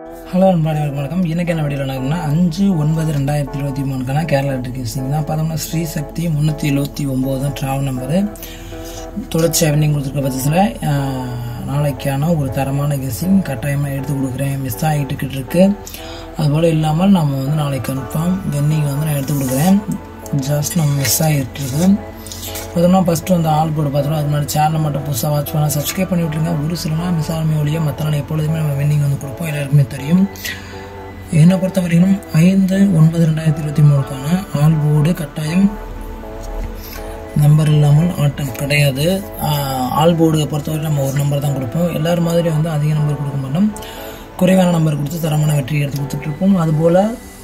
hello நண்பர்களே வணக்கம் இன்னைக்கு என்ன வீடியோ நடக்கும்னா அஞ்சு ஒன்பது ரெண்டாயிரத்தி இருபத்தி மூணுக்கான கேரளா டிஸ்ட்ரிக்ட் தான் பார்த்தோம்னா ஸ்ரீ சக்தி முந்நூற்றி எழுபத்தி ஒம்பது தான் ட்ராவல் நம்பரு தொடர்ச்சியாக வெண்டிங் கொடுத்துருக்க பட்சத்தில் நாளைக்கான ஒரு தரமான கெஸ்ஸிங் கட்டாயமாக எடுத்து கொடுக்குறேன் மிஸ் ஆகிட்டுக்கிட்டு இருக்கு அதுபோல் இல்லாமல் நம்ம வந்து நாளைக்கு கன்ஃபார்ம் வெண்டிங் வந்து நான் எடுத்து கொடுக்குறேன் ஜஸ்ட் நம்ம மிஸ் ஆகிட்டு இருக்கு பார்த்தோம்னா ஃபஸ்ட்டு வந்து ஆள் போட்டு பார்த்தோம் அது முன்னாடி சேனலை மட்டும் புதுசாக வாட்ச் பண்ணால் சப்ஸ்கிரைப் பண்ணி விட்ருங்க ஒரு சிலனா மிஸ் ஆகாம ஒழிய மற்ற நாள் எப்பொழுதுமே நம்ம வெண்டிங் வந்து கொடுப்போம் எல்லாருக்குமே தெரியும் என்னை பொறுத்த வரைக்கும் ஐந்து ஒன்பது ரெண்டாயிரத்தி இருபத்தி மூணுக்கான ஆள் போர்டு கட்டாயம் நம்பர் இல்லாமல் ஆட்டம் கிடையாது ஆஹ் ஆல் போர்டு பொறுத்தவரை நம்ம ஒரு நம்பர் தான் கொடுப்போம் எல்லாரும் மாதிரி வந்து அதிக நம்பர் கொடுக்க மாட்டோம் குறைவான நம்பர் கொடுத்து தரமான வெற்றி எடுத்து கொடுத்துட்ருப்போம் அதுபோல்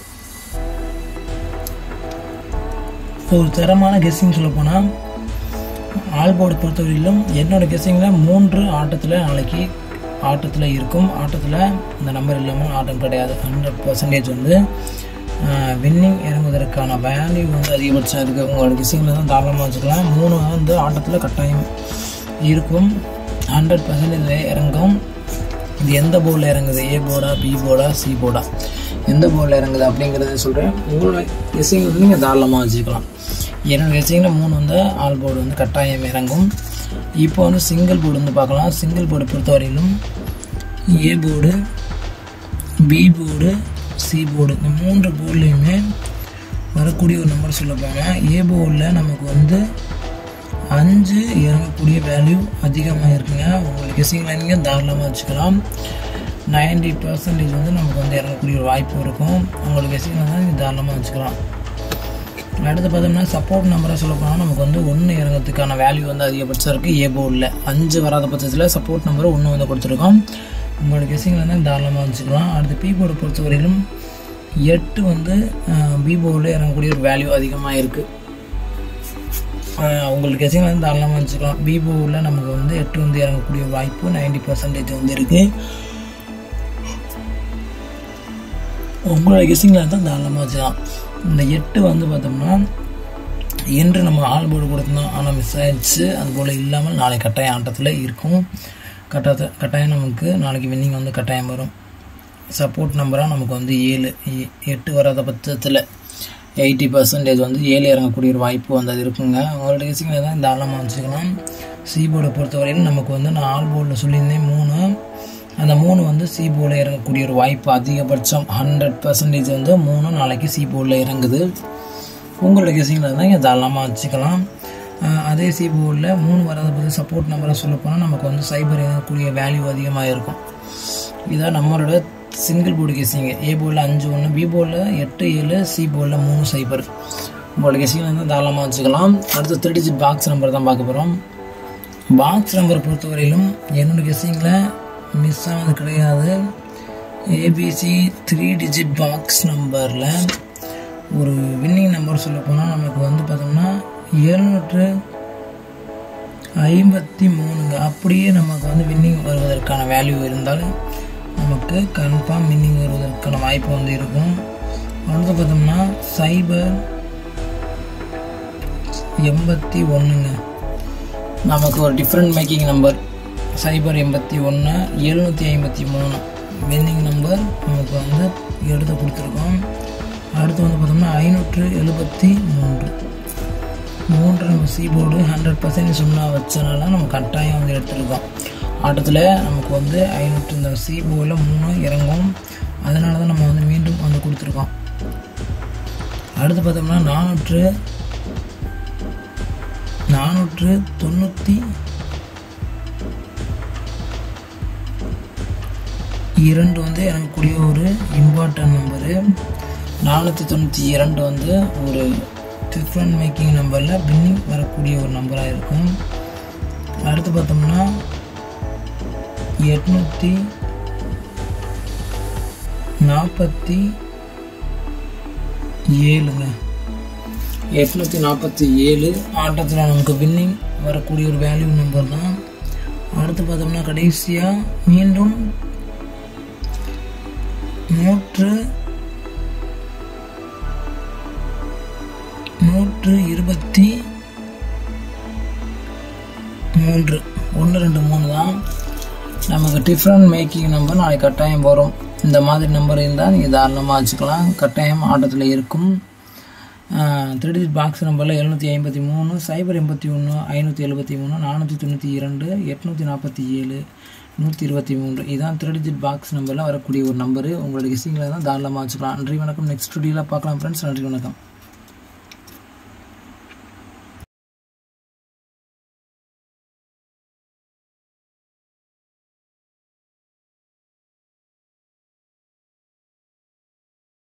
ஒரு தரமான கெஸ்ஸிங் சொல்ல போனால் ஆல் போர்டு பொறுத்தவரையிலும் என்னோட கெஸ்ஸிங்கில் மூன்று ஆட்டத்தில் நாளைக்கு ஆட்டத்தில் இருக்கும் ஆட்டத்தில் இந்த நம்பர் இல்லாமல் ஆட்டம் கிடையாது ஹண்ட்ரட் பர்சன்டேஜ் வந்து வின்னிங் இறங்குவதற்கான வேல்யூ வந்து அதிகபட்சம் இருக்குது உங்களோட கெஸ்ஸிங்கில் தான் தாராளமாக வச்சுக்கலாம் மூணு வந்து ஆட்டத்தில் கட்டாயம் இருக்கும் ஹண்ட்ரட் பர்சன்டேஜ் இறங்கும் இது எந்த போர்டில் இறங்குது ஏ போர்டா பி போர்டா சி போர்டா எந்த போர்டில் இறங்குது அப்படிங்கிறத சொல்கிறேன் உங்களோட கெஸ்ஸிங் வந்து நீங்கள் தாராளமாக வச்சுக்கலாம் என்னோட கெஸ்ஸிங்கில் மூணு வந்து ஆல் போர்டு வந்து கட்டாயம் இறங்கும் இப்போ வந்து சிங்கிள் போர்டு வந்து பார்க்கலாம் சிங்கிள் போர்டு பொறுத்தவரையிலும் A board B board C board இந்த மூன்று போர்ட்லேயுமே வரக்கூடிய ஒரு நம்பர் சொல்ல போனால் ஏ போர்டில் நமக்கு வந்து அஞ்சு இறங்கக்கூடிய வேல்யூ அதிகமாக இருக்குங்க உங்களுக்கு கெஸ்ஸிங்கில் நீங்கள் தாராளமாக வச்சுக்கலாம் நைன்டி பர்சன்டேஜ் வந்து நமக்கு வந்து இறங்கக்கூடிய ஒரு வாய்ப்பு இருக்கும் உங்களுக்கு கெஸ்ஸிங்கில் தான் நீங்கள் தாராளமாக வச்சுக்கலாம் அடுத்து பார்த்தோம்னா சப்போர்ட் நம்பராக சொல்ல போனால் நமக்கு வந்து ஒன்று இறங்கிறதுக்கான வேல்யூ வந்து அதிகபட்சம் இருக்குது ஏ போர்டில் அஞ்சு வராத பட்சத்தில் சப்போர்ட் நம்பர் ஒன்று வந்து கொடுத்துருக்கோம் உங்களோட கெஸ்ஸிங்கில் தான் தாராளமாக வச்சுக்கலாம் அடுத்து பி போர்டு பொறுத்தவரையிலும் எட்டு வந்து பி போர்டில் இறங்கக்கூடிய ஒரு வேல்யூ அதிகமாக இருக்குது உங்களுக்கு கெஸ்ஸிங்கில் வந்து தாராளமாக வச்சுக்கலாம் பி போர்டில் நமக்கு வந்து எட்டு வந்து இறங்கக்கூடிய வாய்ப்பு நைன்டி பர்சன்டேஜ் வந்து இருக்குது உங்களோட கெஸ்ஸிங்கில் தான் தாராளமாக வச்சுக்கலாம் இந்த எட்டு வந்து பார்த்தோம்னா என்று நம்ம ஆள் போர்டு கொடுத்தோம் ஆனால் மிஸ் ஆயிடுச்சு அதுபோல் இல்லாமல் நாளை கட்டாயம் ஆட்டத்தில் இருக்கும் கட்டாயத்தை கட்டாயம் நமக்கு நாளைக்கு வின்னிங் வந்து கட்டாயம் வரும் சப்போர்ட் நம்பராக நமக்கு வந்து ஏழு எ- எட்டு வராத பட்சத்தில் எயிட்டி பர்சன்டேஜ் வந்து ஏழு இறங்கக்கூடிய ஒரு வாய்ப்பு வந்து அது இருக்குங்க உங்களோட கெஸ்ஸிங்கில் தான் தாராளமாக வச்சுக்கலாம் சி போர்டை பொறுத்தவரையிலும் நமக்கு வந்து நான் ஆல் போர்டில் சொல்லியிருந்தேன் மூணு அந்த மூணு வந்து சி போர்டில் இறங்கக்கூடிய ஒரு வாய்ப்பு அதிகபட்சம் ஹண்ட்ரட் பர்சன்டேஜ் வந்து மூணு நாளைக்கு சி போர்டில் இறங்குது உங்களோட கெஸிங்கில் தான் இங்கே தாராளமாக வச்சுக்கலாம் அஹ் அதே சி போர்டில் மூணு வராத போது சப்போர்ட் நம்பரை சொல்ல போனால் நமக்கு வந்து சைபர் இறங்கக்கூடிய வேல்யூ அதிகமாக இருக்கும் இதான் நம்மளோட சிங்கிள் போர்டு கெஸிங்க ஏ போர்டில் அஞ்சு ஒன்று பி போர்டில் எட்டு ஏழு சி போர்டில் மூணு சைபர் உங்களோட கெஸிங்கில் வந்து தாராளமாக வச்சுக்கலாம் அடுத்து த்ரீ டிஜிட் பாக்ஸ் நம்பர் தான் பார்க்க போகிறோம் பாக்ஸ் நம்பரை பொறுத்தவரையிலும் என்னோட கெஸ்ஸிங்கில் மிஸ் ஆனது கிடையாது ஏபிசி த்ரீ டிஜிட் பாக்ஸ் நம்பரில் ஒரு வின்னிங் நம்பர் சொல்ல போனால் நமக்கு வந்து பார்த்தோம்னா எழுநூற்று ஐம்பத்தி மூணுங்க அப்படியே நமக்கு வந்து வின்னிங் வருவதற்கான வேல்யூ இருந்தால் நமக்கு கன்ஃபார்ம் வின்னிங் வருவதற்கான வாய்ப்பு வந்து இருக்கும் அடுத்து பார்த்தோம்னா சைபர் எண்பத்தி ஒன்றுங்க நமக்கு ஒரு டிஃப்ரெண்ட் மேக்கிங் நம்பர் சைபர் எண்பத்தி ஒன்று எழுநூற்றி ஐம்பத்தி மூணு வின்னிங் நம்பர் நமக்கு வந்து எடுத்து கொடுத்துருக்கோம் அடுத்து வந்து பார்த்தோம்னா ஐநூற்று எழுபத்தி மூன்று மூன்று நம்ம சி போர்டு ஹண்ட்ரட் பர்சன்ட் சொன்னால் வச்சனால நம்ம கட்டாயம் வந்து எடுத்துருக்கோம் ஆட்டத்தில் நமக்கு வந்து ஐநூற்று இந்த சி போர்டில் மூணு இறங்கும் அதனால தான் நம்ம வந்து மீண்டும் வந்து கொடுத்துருக்கோம் அடுத்து பார்த்தோம்னா நானூற்று நானூற்று தொண்ணூற்றி இரண்டு வந்து இறங்கக்கூடிய ஒரு இம்பார்ட்டன்ட் நம்பரு நானூற்றி தொண்ணூற்றி இரண்டு வந்து ஒரு டிஃப்ரெண்ட் மேக்கிங் நம்பரில் பின்னிங் வரக்கூடிய ஒரு நம்பராக இருக்கும் அடுத்து பார்த்தோம்னா எட்நூற்றி நாற்பத்தி ஏழுங்க எட்நூற்றி நாற்பத்தி ஏழு ஆட்டத்தில் நமக்கு வின்னிங் வரக்கூடிய ஒரு வேல்யூ நம்பர் தான் அடுத்து பார்த்தோம்னா கடைசியாக மீண்டும் நூற்று நூற்று இருபத்தி மூன்று ஒன்று ரெண்டு மூணு தான் நமக்கு டிஃப்ரெண்ட் மேக்கிங் நம்பர் நாளைக்கு கட்டாயம் வரும் இந்த மாதிரி நம்பர் இருந்தால் நீங்கள் தாராளமாக வச்சுக்கலாம் கட்டாயம் ஆட்டத்தில் இருக்கும் த்ரீ டிஜிட் பாக்ஸ் நம்பரில் எழுநூற்றி ஐம்பத்தி மூணு சைபர் எண்பத்தி ஒன்று ஐநூற்றி எழுபத்தி மூணு நானூற்றி தொண்ணூற்றி இரண்டு எட்நூற்றி நாற்பத்தி ஏழு நூற்றி இருபத்தி மூன்று இதுதான் த்ரீ டிஜிட் பாக்ஸ் நம்பரில் வரக்கூடிய ஒரு நம்பரு உங்களோட கெஸ்ஸிங்கில் தான் தாராளமாக வச்சுக்கலாம் நன்றி வணக்கம் நெக்ஸ்ட் ஸ்டுடியோவில் பார்க்கலாம் ஃப்ரெண்ட்ஸ் நன்றி வணக்கம்